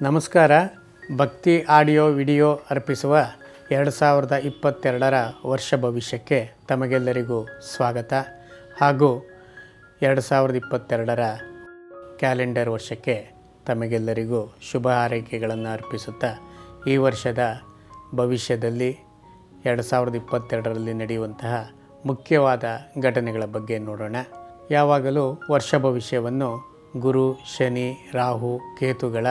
ನಮಸ್ಕಾರ ಭಕ್ತಿ audio video ಅರ್ಪಿಸುವ ಎರಡು ಸಾವಿರದ ಇಪ್ಪತ್ತೆರಡರ ವರ್ಷ ಭವಿಷ್ಯಕ್ಕೆ ತಮಗೆಲ್ಲರಿಗೂ ಸ್ವಾಗತ ಹಾಗೂ ಎರಡು ಸಾವಿರದ ಇಪ್ಪತ್ತೆರಡರ ಕ್ಯಾಲೆಂಡರ್ ವರ್ಷಕ್ಕೆ ತಮಗೆಲ್ಲರಿಗೂ ಶುಭ ಹಾರೈಕೆಗಳನ್ನು ಅರ್ಪಿಸುತ್ತಾ ಈ ವರ್ಷದ ಭವಿಷ್ಯದಲ್ಲಿ ಎರಡು ಸಾವಿರದ ಇಪ್ಪತ್ತೆರಡರಲ್ಲಿ ನಡೆಯುವಂತಹ ಮುಖ್ಯವಾದ ಘಟನೆಗಳ ಬಗ್ಗೆ ನೋಡೋಣ ಯಾವಾಗಲೂ ವರ್ಷ ಭವಿಷ್ಯವನ್ನು ಗುರು ಶನಿ ರಾಹು ಕೇತುಗಳ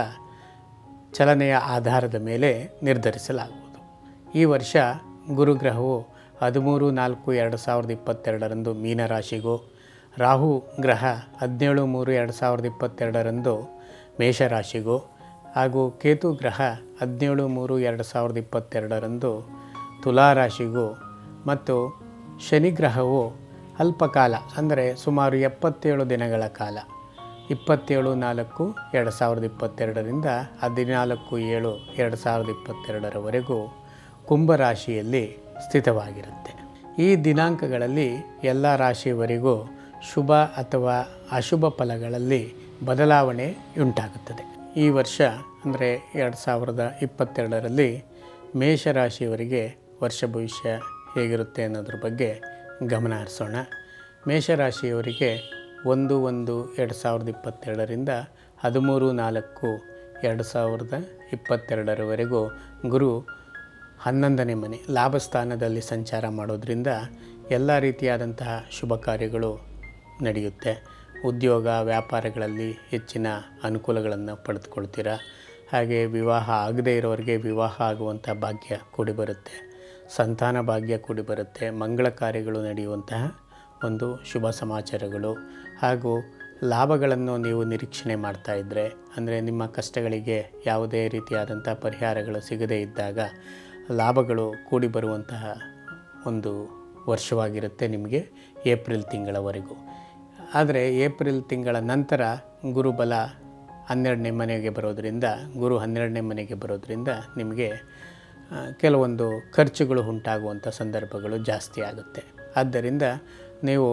ಚಲನೆಯ ಆಧಾರದ ಮೇಲೆ ನಿರ್ಧರಿಸಲಾಗುವುದು ಈ ವರ್ಷ ಗುರುಗ್ರಹವು ಹದಿಮೂರು ನಾಲ್ಕು ಎರಡು ಸಾವಿರದ ಇಪ್ಪತ್ತೆರಡರಂದು ಮೀನರಾಶಿಗೂ ರಾಹು ಗ್ರಹ ಹದಿನೇಳು ಮೂರು ಎರಡು ಸಾವಿರದ ಇಪ್ಪತ್ತೆರಡರಂದು ಮೇಷರಾಶಿಗೂ ಹಾಗೂ ಕೇತು ಗ್ರಹ ಹದಿನೇಳು ಮೂರು ಎರಡು ಸಾವಿರದ ಇಪ್ಪತ್ತೆರಡರಂದು ತುಲಾರಾಶಿಗೂ ಮತ್ತು ಶನಿಗ್ರಹವು ಅಲ್ಪಕಾಲ ಅಂದರೆ ಸುಮಾರು ಎಪ್ಪತ್ತೇಳು ದಿನಗಳ ಕಾಲ ಇಪ್ಪತ್ತೇಳು ನಾಲ್ಕು ಎರಡು ಸಾವಿರದ ಇಪ್ಪತ್ತೆರಡರಿಂದ ಹದಿನಾಲ್ಕು ಏಳು ಎರಡು ಸಾವಿರದ ಇಪ್ಪತ್ತೆರಡರವರೆಗೂ ಕುಂಭರಾಶಿಯಲ್ಲಿ ಸ್ಥಿತವಾಗಿರುತ್ತೆ ಈ ದಿನಾಂಕಗಳಲ್ಲಿ ಎಲ್ಲ ರಾಶಿಯವರಿಗೂ ಶುಭ ಅಥವಾ ಅಶುಭ ಫಲಗಳಲ್ಲಿ ಬದಲಾವಣೆ ಉಂಟಾಗುತ್ತದೆ ಈ ವರ್ಷ ಅಂದರೆ ಎರಡು ಸಾವಿರದ ಇಪ್ಪತ್ತೆರಡರಲ್ಲಿ ಮೇಷರಾಶಿಯವರಿಗೆ ವರ್ಷ ಭವಿಷ್ಯ ಹೇಗಿರುತ್ತೆ ಅನ್ನೋದ್ರ ಬಗ್ಗೆ ಗಮನ ಹರಿಸೋಣ ಮೇಷರಾಶಿಯವರಿಗೆ ಒಂದು ಒಂದು ಎರಡು ಸಾವಿರದ ಇಪ್ಪತ್ತೆರಡರಿಂದ ಹದಿಮೂರು ನಾಲ್ಕು ಎರಡು ಸಾವಿರದ ಇಪ್ಪತ್ತೆರಡರವರೆಗೂ ಗುರು ಹನ್ನೊಂದನೇ ಮನೆ ಲಾಭ ಸ್ಥಾನದಲ್ಲಿ ಸಂಚಾರ ಮಾಡೋದ್ರಿಂದ ಎಲ್ಲ ರೀತಿಯಾದಂತಹ ಶುಭ ಕಾರ್ಯಗಳು ನಡೆಯುತ್ತೆ ಉದ್ಯೋಗ ವ್ಯಾಪಾರಗಳಲ್ಲಿ ಹೆಚ್ಚಿನ ಅನುಕೂಲಗಳನ್ನು ಪಡೆದುಕೊಳ್ತೀರಾ ಹಾಗೆ ವಿವಾಹ ಆಗದೇ ಇರೋರಿಗೆ ವಿವಾಹ ಆಗುವಂಥ ಭಾಗ್ಯ ಕೂಡಿ ಬರುತ್ತೆ ಸಂತಾನ ಭಾಗ್ಯ ಕೂಡಿ ಬರುತ್ತೆ ಮಂಗಳ ಕಾರ್ಯಗಳು ನಡೆಯುವಂತಹ ಒಂದು ಶುಭ ಸಮಾಚಾರಗಳು ಹಾಗೂ ಲಾಭಗಳನ್ನು ನೀವು ನಿರೀಕ್ಷಣೆ ಮಾಡ್ತಾ ಇದ್ದರೆ ಅಂದರೆ ನಿಮ್ಮ ಕಷ್ಟಗಳಿಗೆ ಯಾವುದೇ ರೀತಿಯಾದಂಥ ಪರಿಹಾರಗಳು ಸಿಗದೇ ಇದ್ದಾಗ ಲಾಭಗಳು ಕೂಡಿ ಬರುವಂತಹ ಒಂದು ವರ್ಷವಾಗಿರುತ್ತೆ ನಿಮಗೆ ಏಪ್ರಿಲ್ ತಿಂಗಳವರೆಗೂ ಆದರೆ ಏಪ್ರಿಲ್ ತಿಂಗಳ ನಂತರ ಗುರುಬಲ ಹನ್ನೆರಡನೇ ಮನೆಗೆ ಬರೋದರಿಂದ ಗುರು ಹನ್ನೆರಡನೇ ಮನೆಗೆ ಬರೋದರಿಂದ ನಿಮಗೆ ಆ, ಕೆಲವೊಂದು ಖರ್ಚುಗಳು ಉಂಟಾಗುವಂಥ ಸಂದರ್ಭಗಳು ಜಾಸ್ತಿ ಆಗುತ್ತೆ ಆದ್ದರಿಂದ ನೀವು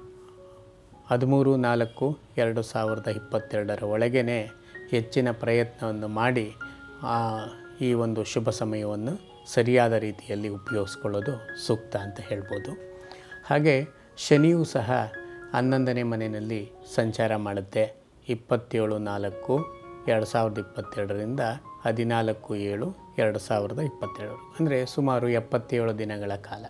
ಹದಿಮೂರು ನಾಲ್ಕು ಎರಡು ಸಾವಿರದ ಇಪ್ಪತ್ತೆರಡರ ಒಳಗೇ ಹೆಚ್ಚಿನ ಪ್ರಯತ್ನವನ್ನು ಮಾಡಿ ಆ, ಈ ಒಂದು ಶುಭ ಸಮಯವನ್ನು ಸರಿಯಾದ ರೀತಿಯಲ್ಲಿ ಉಪಯೋಗಿಸ್ಕೊಳ್ಳೋದು ಸೂಕ್ತ ಅಂತ ಹೇಳ್ಬೋದು ಹಾಗೆ ಶನಿಯೂ ಸಹ ಹನ್ನೊಂದನೇ ಮನೆಯಲ್ಲಿ ಸಂಚಾರ ಮಾಡುತ್ತೆ ಇಪ್ಪತ್ತೇಳು ನಾಲ್ಕು ಎರಡು ಸಾವಿರದ ಇಪ್ಪತ್ತೆರಡರಿಂದ ಹದಿನಾಲ್ಕು ಏಳು ಎರಡು ಸಾವಿರದ ಇಪ್ಪತ್ತೆರಡು ಅಂದರೆ ಸುಮಾರು ಎಪ್ಪತ್ತೇಳು ದಿನಗಳ ಕಾಲ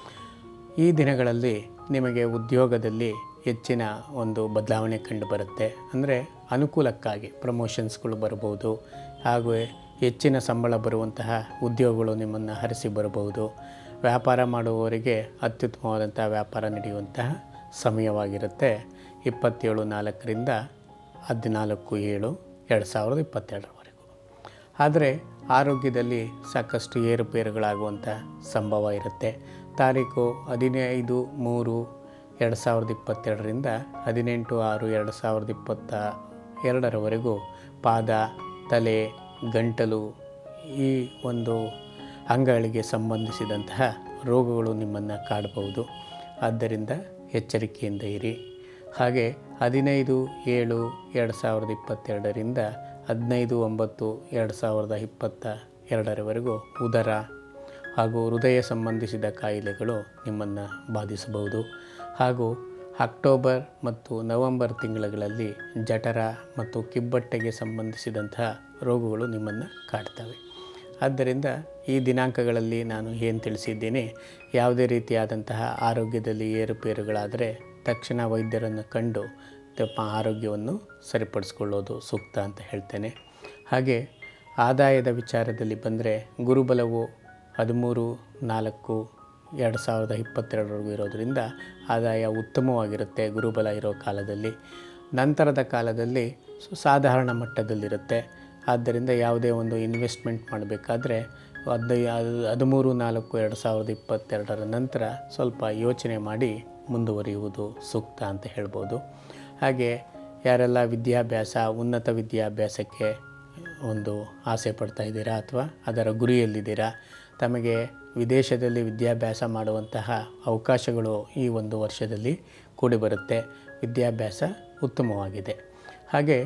ಈ ದಿನಗಳಲ್ಲಿ ನಿಮಗೆ ಉದ್ಯೋಗದಲ್ಲಿ ಹೆಚ್ಚಿನ ಒಂದು ಬದಲಾವಣೆ ಕಂಡು ಬರುತ್ತೆ ಅಂದರೆ ಅನುಕೂಲಕ್ಕಾಗಿ ಪ್ರಮೋಷನ್ಸ್ಗಳು ಬರ್ಬೋದು ಹಾಗೂ ಹೆಚ್ಚಿನ ಸಂಬಳ ಬರುವಂತಹ ಉದ್ಯೋಗಗಳು ನಿಮ್ಮನ್ನು ಹರಿಸಿ ಬರಬಹುದು ವ್ಯಾಪಾರ ಮಾಡುವವರಿಗೆ ಅತ್ಯುತ್ತಮವಾದಂಥ ವ್ಯಾಪಾರ ನಡೆಯುವಂತಹ ಸಮಯವಾಗಿರುತ್ತೆ ಇಪ್ಪತ್ತೇಳು ನಾಲ್ಕರಿಂದ ಹದಿನಾಲ್ಕು ಏಳು ಎರಡು ಸಾವಿರದ ಇಪ್ಪತ್ತೆರಡರವರೆಗೂ ಆದರೆ ಆರೋಗ್ಯದಲ್ಲಿ ಸಾಕಷ್ಟು ಏರುಪೇರುಗಳಾಗುವಂಥ ಸಂಭವ ಇರುತ್ತೆ ತಾರೀಕು ಹದಿನೈದು ಮೂರು ಎರಡು ಸಾವಿರದ ಇಪ್ಪತ್ತೆರಡರಿಂದ ಹದಿನೆಂಟು ಆರು ಎರಡು ಸಾವಿರದ ಇಪ್ಪತ್ತ ಎರಡರವರೆಗೂ ಪಾದ ತಲೆ ಗಂಟಲು ಈ ಒಂದು ಅಂಗಗಳಿಗೆ ಸಂಬಂಧಿಸಿದಂತಹ ರೋಗಗಳು ನಿಮ್ಮನ್ನು ಕಾಡಬಹುದು ಆದ್ದರಿಂದ ಎಚ್ಚರಿಕೆಯಿಂದ ಇರಿ ಹಾಗೆ ಹದಿನೈದು ಏಳು ಎರಡು ಸಾವಿರದ ಇಪ್ಪತ್ತೆರಡರಿಂದ ಹದಿನೈದು ಒಂಬತ್ತು ಎರಡು ಸಾವಿರದ ಇಪ್ಪತ್ತ ಎರಡರವರೆಗೂ ಉದರ ಹಾಗೂ ಹೃದಯ ಸಂಬಂಧಿಸಿದ ಕಾಯಿಲೆಗಳು ನಿಮ್ಮನ್ನು ಬಾಧಿಸಬಹುದು ಹಾಗೂ ಅಕ್ಟೋಬರ್ ಮತ್ತು ನವೆಂಬರ್ ತಿಂಗಳುಗಳಲ್ಲಿ ಜಠರ ಮತ್ತು ಕಿಬ್ಬಟ್ಟೆಗೆ ಸಂಬಂಧಿಸಿದಂತಹ ರೋಗಗಳು ನಿಮ್ಮನ್ನು ಕಾಡ್ತವೆ ಆದ್ದರಿಂದ ಈ ದಿನಾಂಕಗಳಲ್ಲಿ ನಾನು ಏನು ತಿಳಿಸಿದ್ದೇನೆ ಯಾವುದೇ ರೀತಿಯಾದಂತಹ ಆರೋಗ್ಯದಲ್ಲಿ ಏರುಪೇರುಗಳಾದರೆ ತಕ್ಷಣ ವೈದ್ಯರನ್ನು ಕಂಡು ತಮ್ಮ ಆರೋಗ್ಯವನ್ನು ಸರಿಪಡಿಸ್ಕೊಳ್ಳೋದು ಸೂಕ್ತ ಅಂತ ಹೇಳ್ತೇನೆ ಹಾಗೆ ಆದಾಯದ ವಿಚಾರದಲ್ಲಿ ಬಂದರೆ ಗುರುಬಲವು ಹದಿಮೂರು ನಾಲ್ಕು ಎರಡು ಸಾವಿರದ ಇಪ್ಪತ್ತೆರಡರವರೆಗೂ ಇರೋದರಿಂದ ಆದಾಯ ಉತ್ತಮವಾಗಿರುತ್ತೆ ಗುರುಬಲ ಇರೋ ಕಾಲದಲ್ಲಿ ನಂತರದ ಕಾಲದಲ್ಲಿ ಸು- ಸಾಧಾರಣ ಮಟ್ಟದಲ್ಲಿರುತ್ತೆ ಆದ್ದರಿಂದ ಯಾವುದೇ ಒಂದು ಇನ್ವೆಸ್ಟ್ಮೆಂಟ್ ಮಾಡಬೇಕಾದ್ರೆ ಹದಿನೈ ಹದಿಮೂರು ನಾಲ್ಕು ಎರಡು ಸಾವಿರದ ಇಪ್ಪತ್ತೆರಡರ ನಂತರ ಸ್ವಲ್ಪ ಯೋಚನೆ ಮಾಡಿ ಮುಂದುವರಿಯುವುದು ಸೂಕ್ತ ಅಂತ ಹೇಳ್ಬೋದು ಹಾಗೆ ಯಾರೆಲ್ಲ ವಿದ್ಯಾಭ್ಯಾಸ ಉನ್ನತ ವಿದ್ಯಾಭ್ಯಾಸಕ್ಕೆ ಒಂದು ಆಸೆ ಪಡ್ತಾ ಇದ್ದೀರಾ ಅಥವಾ ಅದರ ಗುರಿಯಲ್ಲಿದ್ದೀರಾ ತಮಗೆ ವಿದೇಶದಲ್ಲಿ ವಿದ್ಯಾಭ್ಯಾಸ ಮಾಡುವಂತಹ ಅವಕಾಶಗಳು ಈ ಒಂದು ವರ್ಷದಲ್ಲಿ ಕೂಡಿ ಬರುತ್ತೆ ವಿದ್ಯಾಭ್ಯಾಸ ಉತ್ತಮವಾಗಿದೆ ಹಾಗೆ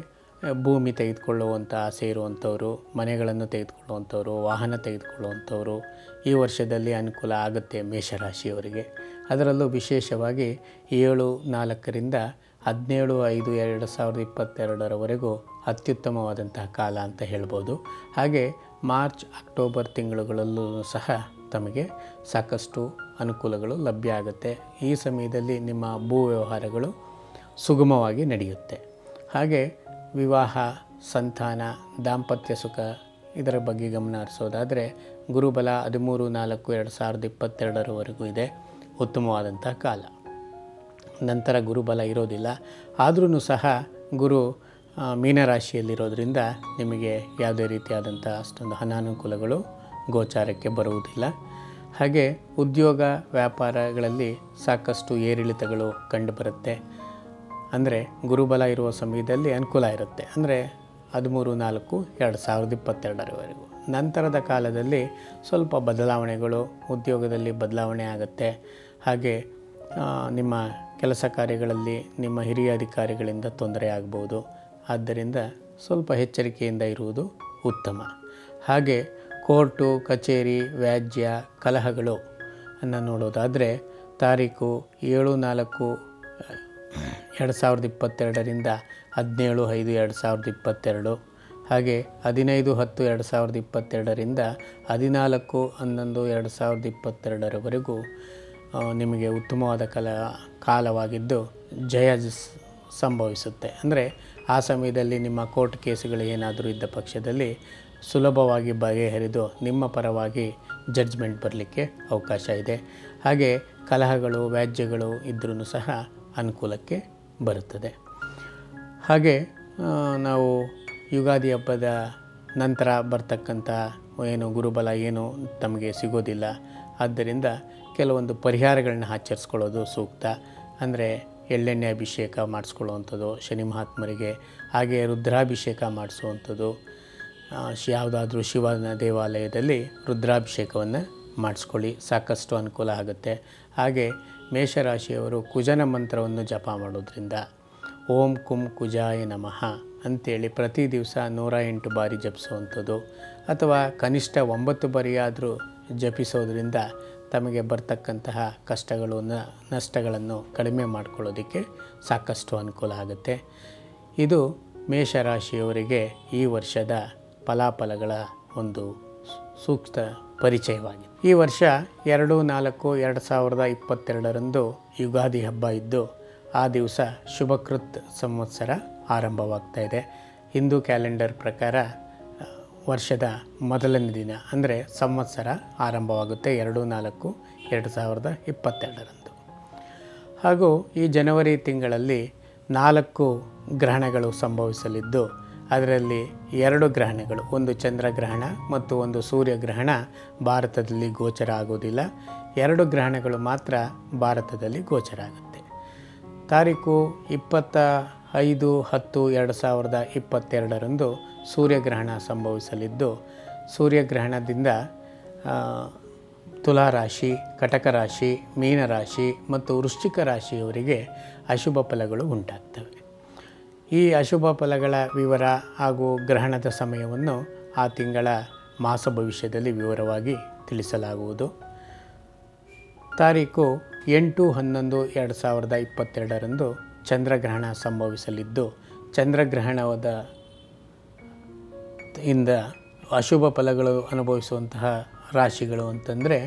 ಭೂಮಿ ತೆಗೆದುಕೊಳ್ಳುವಂಥ ಆಸೆ ಇರುವಂಥವರು ಮನೆಗಳನ್ನು ತೆಗೆದುಕೊಳ್ಳುವಂಥವ್ರು ವಾಹನ ತೆಗೆದುಕೊಳ್ಳುವಂಥವ್ರು ಈ ವರ್ಷದಲ್ಲಿ ಅನುಕೂಲ ಆಗುತ್ತೆ ಮೇಷರಾಶಿಯವರಿಗೆ ಅದರಲ್ಲೂ ವಿಶೇಷವಾಗಿ ಏಳು ನಾಲ್ಕರಿಂದ ಹದಿನೇಳು ಐದು ಎರಡು ಸಾವಿರದ ಇಪ್ಪತ್ತೆರಡರವರೆಗೂ ಅತ್ಯುತ್ತಮವಾದಂತಹ ಕಾಲ ಅಂತ ಹೇಳ್ಬೋದು ಹಾಗೆ ಮಾರ್ಚ್ ಅಕ್ಟೋಬರ್ ತಿಂಗಳುಗಳಲ್ಲೂ ಸಹ ತಮಗೆ ಸಾಕಷ್ಟು ಅನುಕೂಲಗಳು ಲಭ್ಯ ಆಗುತ್ತೆ ಈ ಸಮಯದಲ್ಲಿ ನಿಮ್ಮ ಭೂ ವ್ಯವಹಾರಗಳು ಸುಗಮವಾಗಿ ನಡೆಯುತ್ತೆ ಹಾಗೆ ವಿವಾಹ ಸಂತಾನ ದಾಂಪತ್ಯ ಸುಖ ಇದರ ಬಗ್ಗೆ ಗಮನ ಹರಿಸೋದಾದರೆ ಗುರುಬಲ ಹದಿಮೂರು ನಾಲ್ಕು ಎರಡು ಸಾವಿರದ ಇಪ್ಪತ್ತೆರಡರವರೆಗೂ ಇದೆ ಉತ್ತಮವಾದಂಥ ಕಾಲ ನಂತರ ಗುರುಬಲ ಇರೋದಿಲ್ಲ ಆದ್ರೂ ಸಹ ಗುರು ಆ, ಮೀನರಾಶಿಯಲ್ಲಿರೋದ್ರಿಂದ ನಿಮಗೆ ಯಾವುದೇ ರೀತಿಯಾದಂಥ ಅಷ್ಟೊಂದು ಅನಾನುಕೂಲಗಳು ಗೋಚಾರಕ್ಕೆ ಬರುವುದಿಲ್ಲ ಹಾಗೆ ಉದ್ಯೋಗ ವ್ಯಾಪಾರಗಳಲ್ಲಿ ಸಾಕಷ್ಟು ಏರಿಳಿತಗಳು ಕಂಡುಬರುತ್ತೆ ಅಂದರೆ ಗುರುಬಲ ಇರುವ ಸಮಯದಲ್ಲಿ ಅನುಕೂಲ ಇರುತ್ತೆ ಅಂದರೆ ಹದಿಮೂರು ನಾಲ್ಕು ಎರಡು ಸಾವಿರದ ಇಪ್ಪತ್ತೆರಡರವರೆಗೂ ನಂತರದ ಕಾಲದಲ್ಲಿ ಸ್ವಲ್ಪ ಬದಲಾವಣೆಗಳು ಉದ್ಯೋಗದಲ್ಲಿ ಬದಲಾವಣೆ ಆಗುತ್ತೆ ಹಾಗೆ ಆ, ನಿಮ್ಮ ಕೆಲಸ ಕಾರ್ಯಗಳಲ್ಲಿ ನಿಮ್ಮ ಹಿರಿಯ ಅಧಿಕಾರಿಗಳಿಂದ ತೊಂದರೆ ಆಗ್ಬೋದು ಆದ್ದರಿಂದ ಸ್ವಲ್ಪ ಎಚ್ಚರಿಕೆಯಿಂದ ಇರುವುದು ಉತ್ತಮ ಹಾಗೆ ಕೋರ್ಟು ಕಚೇರಿ ವ್ಯಾಜ್ಯ ಕಲಹಗಳು ಅನ್ನು ನೋಡೋದಾದರೆ ತಾರೀಕು ಏಳು ನಾಲ್ಕು ಎರಡು ಸಾವಿರದ ಇಪ್ಪತ್ತೆರಡರಿಂದ ಹದಿನೇಳು ಐದು ಎರಡು ಸಾವಿರದ ಇಪ್ಪತ್ತೆರಡು ಹಾಗೆ ಹದಿನೈದು ಹತ್ತು ಎರಡು ಸಾವಿರದ ಇಪ್ಪತ್ತೆರಡರಿಂದ ಹದಿನಾಲ್ಕು ಹನ್ನೊಂದು ಎರಡು ಸಾವಿರದ ಇಪ್ಪತ್ತೆರಡರವರೆಗೂ ಆ, ನಿಮಗೆ ಉತ್ತಮವಾದ ಕಲ ಕಾಲವಾಗಿದ್ದು ಜಯ ಸ್- ಸಂಭವಿಸುತ್ತೆ ಅಂದರೆ ಆ ಸಮಯದಲ್ಲಿ ನಿಮ್ಮ ಕೋರ್ಟ್ ಕೇಸುಗಳು ಏನಾದರೂ ಇದ್ದ ಪಕ್ಷದಲ್ಲಿ ಸುಲಭವಾಗಿ ಬಗೆಹರಿದು ನಿಮ್ಮ ಪರವಾಗಿ ಜಡ್ಜ್ಮೆಂಟ್ ಬರಲಿಕ್ಕೆ ಅವಕಾಶ ಇದೆ ಹಾಗೆ ಕಲಹಗಳು ವ್ಯಾಜ್ಯಗಳು ಇದ್ರೂ ಸಹ ಅನುಕೂಲಕ್ಕೆ ಬರುತ್ತದೆ ಹಾಗೆ ಆ, ನಾವು ಯುಗಾದಿ ಹಬ್ಬದ ನಂತರ ಬರ್ತಕ್ಕಂಥ ಏನು ಗುರುಬಲ ಏನು ತಮಗೆ ಸಿಗೋದಿಲ್ಲ ಆದ್ದರಿಂದ ಕೆಲವೊಂದು ಪರಿಹಾರಗಳನ್ನ ಆಚರಿಸ್ಕೊಳ್ಳೋದು ಸೂಕ್ತ ಅಂದರೆ ಎಳ್ಳೆಣ್ಣೆ ಅಭಿಷೇಕ ಮಾಡಿಸ್ಕೊಳ್ಳುವಂಥದ್ದು ಶನಿ ಮಹಾತ್ಮರಿಗೆ ಹಾಗೆ ರುದ್ರಾಭಿಷೇಕ ಮಾಡಿಸುವಂಥದ್ದು ಆ, ಶ್- ಯಾವುದಾದ್ರೂ ಶಿವನ ದೇವಾಲಯದಲ್ಲಿ ರುದ್ರಾಭಿಷೇಕವನ್ನು ಮಾಡಿಸ್ಕೊಳ್ಳಿ ಸಾಕಷ್ಟು ಅನುಕೂಲ ಆಗುತ್ತೆ ಹಾಗೆ ಮೇಷರಾಶಿಯವರು ಕುಜನ ಮಂತ್ರವನ್ನು ಜಪ ಮಾಡೋದ್ರಿಂದ ಓಂ ಕುಂ ಕುಜಾಯ ನಮಃ ಅಂತೇಳಿ ಪ್ರತಿ ದಿವಸ ನೂರ ಎಂಟು ಬಾರಿ ಜಪಿಸುವಂಥದ್ದು ಅಥವಾ ಕನಿಷ್ಠ ಒಂಬತ್ತು ಬಾರಿಯಾದರೂ ಜಪಿಸೋದ್ರಿಂದ ತಮಗೆ ಬರ್ತಕ್ಕಂತಹ ಕಷ್ಟಗಳು ನ- ನಷ್ಟಗಳನ್ನು ಕಡಿಮೆ ಮಾಡ್ಕೊಳ್ಳೋದಕ್ಕೆ ಸಾಕಷ್ಟು ಅನುಕೂಲ ಆಗುತ್ತೆ ಇದು ಮೇಷರಾಶಿಯವರಿಗೆ ಈ ವರ್ಷದ ಫಲಾಫಲಗಳ ಒಂದು ಸು- ಸೂಕ್ತ ಪರಿಚಯವಾಗಿದೆ ಈ ವರ್ಷ ಎರಡು ನಾಲ್ಕು ಎರಡು ಸಾವಿರದ ಇಪ್ಪತ್ತೆರಡರಂದು ಯುಗಾದಿ ಹಬ್ಬ ಇದ್ದು ಆ ದಿವಸ ಶುಭಕೃತ್ ಸಂವತ್ಸರ ಆರಂಭವಾಗ್ತಾ ಇದೆ ಹಿಂದೂ ಕ್ಯಾಲೆಂಡರ್ ಪ್ರಕಾರ ಆ, ವರ್ಷದ ಮೊದಲನೇ ದಿನ ಅಂದರೆ ಸಂವತ್ಸರ ಆರಂಭವಾಗುತ್ತೆ ಎರಡು ನಾಲ್ಕು ಎರಡು ಸಾವಿರದ ಇಪ್ಪತ್ತೆರಡರಂದು ಹಾಗೂ ಈ ಜನವರಿ ತಿಂಗಳಲ್ಲಿ ನಾಲ್ಕು ಗ್ರಹಣಗಳು ಸಂಭವಿಸಲಿದ್ದು ಅದರಲ್ಲಿ ಎರಡು ಗ್ರಹಣಗಳು ಒಂದು ಚಂದ್ರಗ್ರಹಣ ಮತ್ತು ಒಂದು ಸೂರ್ಯಗ್ರಹಣ ಭಾರತದಲ್ಲಿ ಗೋಚರ ಆಗೋದಿಲ್ಲ ಎರಡು ಗ್ರಹಣಗಳು ಮಾತ್ರ ಭಾರತದಲ್ಲಿ ಗೋಚರ ಆಗುತ್ತೆ ತಾರೀಕು ಇಪ್ಪತ್ತ ಐದು ಹತ್ತು ಎರಡು ಸಾವಿರದ ಇಪ್ಪತ್ತೆರಡರಂದು ಸೂರ್ಯಗ್ರಹಣ ಸಂಭವಿಸಲಿದ್ದು ಸೂರ್ಯಗ್ರಹಣದಿಂದ ಆ, ತುಲಾರಾಶಿ ಕಟಕ ರಾಶಿ ಮೀನರಾಶಿ ಮತ್ತು ವೃಶ್ಚಿಕ ರಾಶಿಯವರಿಗೆ ಅಶುಭ ಫಲಗಳು ಉಂಟಾಗ್ತವೆ ಈ ಅಶುಭ ಫಲಗಳ ವಿವರ ಹಾಗೂ ಗ್ರಹಣದ ಸಮಯವನ್ನು ಆ ತಿಂಗಳ ಮಾಸ ಭವಿಷ್ಯದಲ್ಲಿ ವಿವರವಾಗಿ ತಿಳಿಸಲಾಗುವುದು ತಾರೀಕು ಎಂಟು ಹನ್ನೊಂದು ಎರಡು ಸಾವಿರದ ಇಪ್ಪತ್ತೆರಡರಂದು ಚಂದ್ರಗ್ರಹಣ ಸಂಭವಿಸಲಿದ್ದು ಚಂದ್ರಗ್ರಹಣದ ಇಂದ ಅಶುಭ ಫಲಗಳು ಅನುಭವಿಸುವಂತಹ ರಾಶಿಗಳು ಅಂತಂದರೆ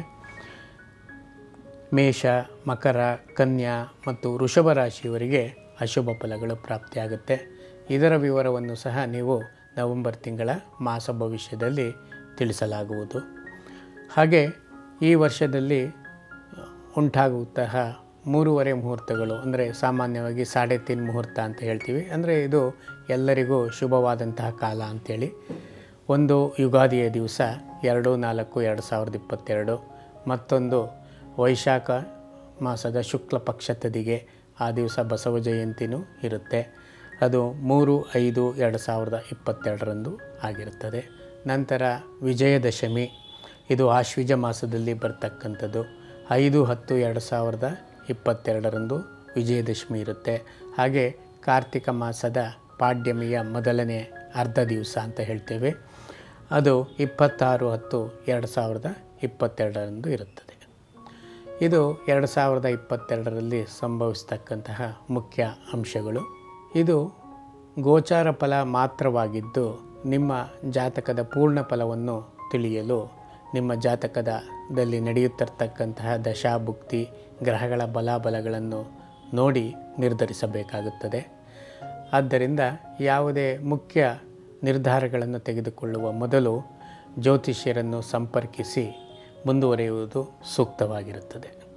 ಮೇಷ ಮಕರ ಕನ್ಯಾ ಮತ್ತು ವೃಷಭ ರಾಶಿಯವರಿಗೆ ಅಶುಭ ಫಲಗಳು ಪ್ರಾಪ್ತಿಯಾಗುತ್ತೆ ಇದರ ವಿವರವನ್ನು ಸಹ ನೀವು ನವೆಂಬರ್ ತಿಂಗಳ ಮಾಸ ಭವಿಷ್ಯದಲ್ಲಿ ತಿಳಿಸಲಾಗುವುದು ಹಾಗೆ ಈ ವರ್ಷದಲ್ಲಿ ಉಂಟಾಗುವಂತಹ ಮೂರುವರೆ ಮುಹೂರ್ತಗಳು ಅಂದರೆ ಸಾಮಾನ್ಯವಾಗಿ ಸಾಡೆ ತೀನ್ ಮುಹೂರ್ತ ಅಂತ ಹೇಳ್ತೀವಿ ಅಂದರೆ ಇದು ಎಲ್ಲರಿಗೂ ಶುಭವಾದಂತಹ ಕಾಲ ಅಂಥೇಳಿ ಒಂದು ಯುಗಾದಿಯ ದಿವಸ ಎರಡು ನಾಲ್ಕು ಎರಡು ಸಾವಿರದ ಇಪ್ಪತ್ತೆರಡು ಮತ್ತೊಂದು ವೈಶಾಖ ಮಾಸದ ಶುಕ್ಲ ಪಕ್ಷ ತದಿಗೆ ಆ ದಿವಸ ಬಸವ ಜಯಂತಿನೂ ಇರುತ್ತೆ ಅದು ಮೂರು ಐದು ಎರಡು ಸಾವಿರದ ಇಪ್ಪತ್ತೆರಡರಂದು ಆಗಿರುತ್ತದೆ ನಂತರ ವಿಜಯದಶಮಿ ಇದು ಆಶ್ವಿಜ ಮಾಸದಲ್ಲಿ ಬರ್ತಕ್ಕಂಥದ್ದು ಐದು ಹತ್ತು ಎರಡು ಸಾವಿರದ ಇಪ್ಪತ್ತೆರಡರಂದು ವಿಜಯದಶಮಿ ಇರುತ್ತೆ ಹಾಗೆ ಕಾರ್ತಿಕ ಮಾಸದ ಪಾಡ್ಯಮಿಯ ಮೊದಲನೇ ಅರ್ಧ ದಿವಸ ಅಂತ ಹೇಳ್ತೇವೆ ಅದು ಇಪ್ಪತ್ತಾರು ಹತ್ತು ಎರಡು ಸಾವಿರದ ಇಪ್ಪತ್ತೆರಡರಂದು ಇರುತ್ತದೆ ಇದು ಎರಡು ಸಾವಿರದ ಇಪ್ಪತ್ತೆರಡರಲ್ಲಿ ಸಂಭವಿಸ್ತಕ್ಕಂತಹ ಮುಖ್ಯ ಅಂಶಗಳು ಇದು ಗೋಚಾರ ಫಲ ಮಾತ್ರವಾಗಿದ್ದು ನಿಮ್ಮ ಜಾತಕದ ಪೂರ್ಣ ಫಲವನ್ನು ತಿಳಿಯಲು ನಿಮ್ಮ ಜಾತಕದಲ್ಲಿ ನಡೆಯುತ್ತಿರ್ತಕ್ಕಂತಹ ದಶಾಭುಕ್ತಿ ಗ್ರಹಗಳ ಬಲಾಬಲಗಳನ್ನು ನೋಡಿ ನಿರ್ಧರಿಸಬೇಕಾಗುತ್ತದೆ ಆದ್ದರಿಂದ ಯಾವುದೇ ಮುಖ್ಯ ನಿರ್ಧಾರಗಳನ್ನು ತೆಗೆದುಕೊಳ್ಳುವ ಮೊದಲು ಜ್ಯೋತಿಷ್ಯರನ್ನು ಸಂಪರ್ಕಿಸಿ ಮುಂದುವರಿಯುವುದು ಸೂಕ್ತವಾಗಿರುತ್ತದೆ